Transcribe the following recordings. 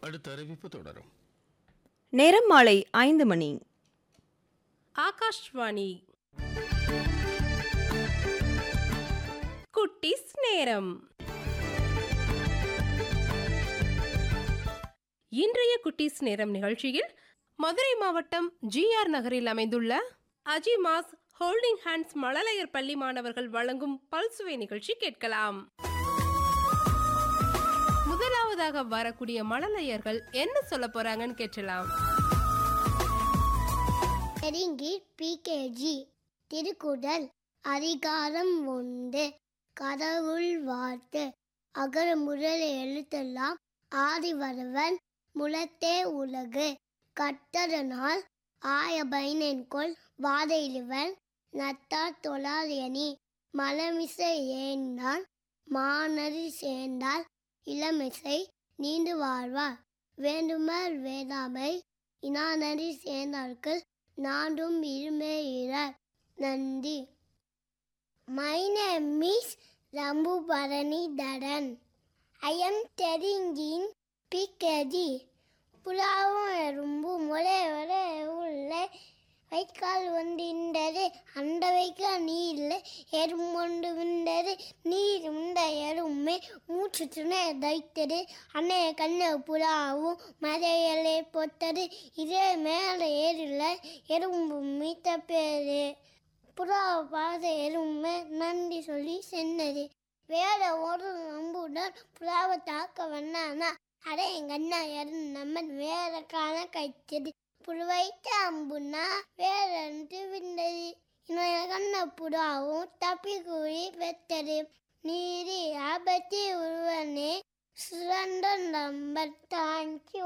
அடுத்த அறிவிப்பு தொடரும் நேரம் மாலை ஐந்து மணி ஆகாஷ்வாணி குட்டிஸ் நேரம் இன்றைய குட்டிஸ் நேரம் நிகழ்ச்சியில் மதுரை மாவட்டம் ஜிஆர் நகரில் அமைந்துள்ள அஜிமாஸ் ஹோல்டிங் ஹேண்ட்ஸ் மழலையர் பள்ளி மாணவர்கள் வழங்கும் பல்சுவை நிகழ்ச்சி கேட்கலாம் முதலாவதாக வரக்கூடிய மழலையர்கள் என்ன சொல்ல போறாங்கன்னு கேட்கலாம் நெருங்கி பிகேஜி திருக்குறள் அதிகாரம் உண்டு கடவுள் வார்த்து அகர முதல் எழுத்தெல்லாம் ஆதி வரவன் முளத்தே உலகு கட்டதனால் ஆய பயனென்கொள் வாதையிலுவன் நத்தார் தொழாரியணி மலமிசை ஏந்தான் மானறி சேர்ந்தால் இளமிசை நீண்டு வாழ்வார் வேண்டுமர் வேதாமை இனானறி சேர்ந்தார்கள் நாடும் இருமே இறார் நன்றி மை நேம் இஸ் ரம்பு பரணி தரன் ஐ எம் தெரிஞ்சின் பிக்கதி புலாவும் எறும்பும் ஒரே ஒரே உள்ள வைக்கால் வந்தின்றது அந்த வைக்க நீரில் எறும்பொண்டு விண்டது நீர் உண்ட எறும்பே மூச்சு துணை தைத்தது அன்னை கண்ண புலாவும் மதையலே பொத்தது இதே மேலே ஏறில எறும்பு மீத்த பேரு புறாவை பார்த்த எறும்பு நன்றி சொல்லி சென்னது வேற ஒரு நம்புடன் புறாவை தாக்க வந்தானா அடே எங்க அண்ணா யாரும் நம்ம வேற காண கைத்தது புழுவைத்த அம்புனா வேற விண்டது இன்னொரு கண்ண புறாவும் தப்பி கூறி பெற்றது நீரி ஆபத்தி உருவனே சுரண்ட number thank you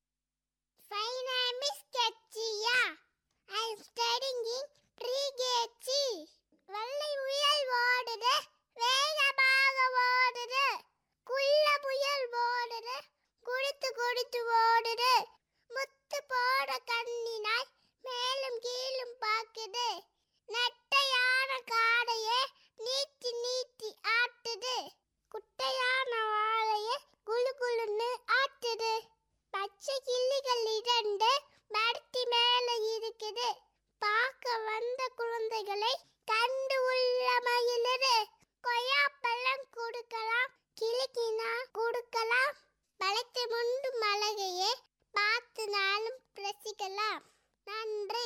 My name is Ketchiya. I am studying in pre-KG. வெள்ளை புயல் ஓடுது வேகமாக ஓடுது குள்ள புயல் ஓடுது குடித்து குடித்து ஓடுது முத்து போட கண்ணினாய் மேலும் கீழும் பார்க்குது நெட்டையான காடையே நீட்டி நீட்டி ஆட்டுது குட்டையான வாழையே குளு குளுன்னு ஆட்டுது பச்சை கிள்ளிகள் இரண்டு மரத்தி மேல இருக்குது பார்க்க வந்த குழந்தைகளை கண்டு உள்ள மயிலுது கொய்யாப்பழம் கொடுக்கலாம் கிளிக்கினா கொடுக்கலாம் பழத்தை முண்டு மலகையே பார்த்து நாளும் ரசிக்கலாம் நன்றி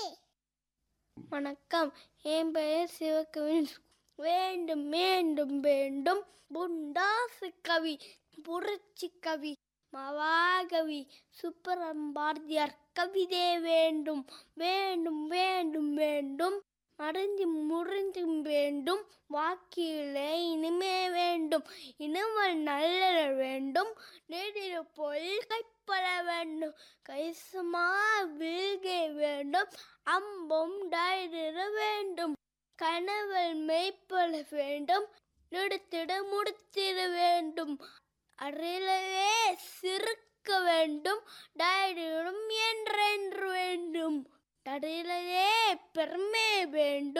வணக்கம் என் பெயர் சிவகவின் வேண்டும் வேண்டும் வேண்டும் புண்டாசு கவி புரட்சி கவி மகாகவி சுப்பரம்பாரதியார் கவிதை வேண்டும் வேண்டும் வேண்டும் வேண்டும் மறைந்து முறிந்தும் வேண்டும் வாக்கிலே இனிமே வேண்டும் இனிமல் நல்ல வேண்டும் நெடில போல் கைப்பட வேண்டும் கைசுமா வில்கை வேண்டும் அம்பும் டைரிட வேண்டும் கனவல் மெய்ப்பட வேண்டும் நிறுத்திட முடித்திட வேண்டும் அருளவே சிறுக்க வேண்டும் டைரிடும் என்றென்று வேண்டும் தடையிலே பெருமை வேண்டும்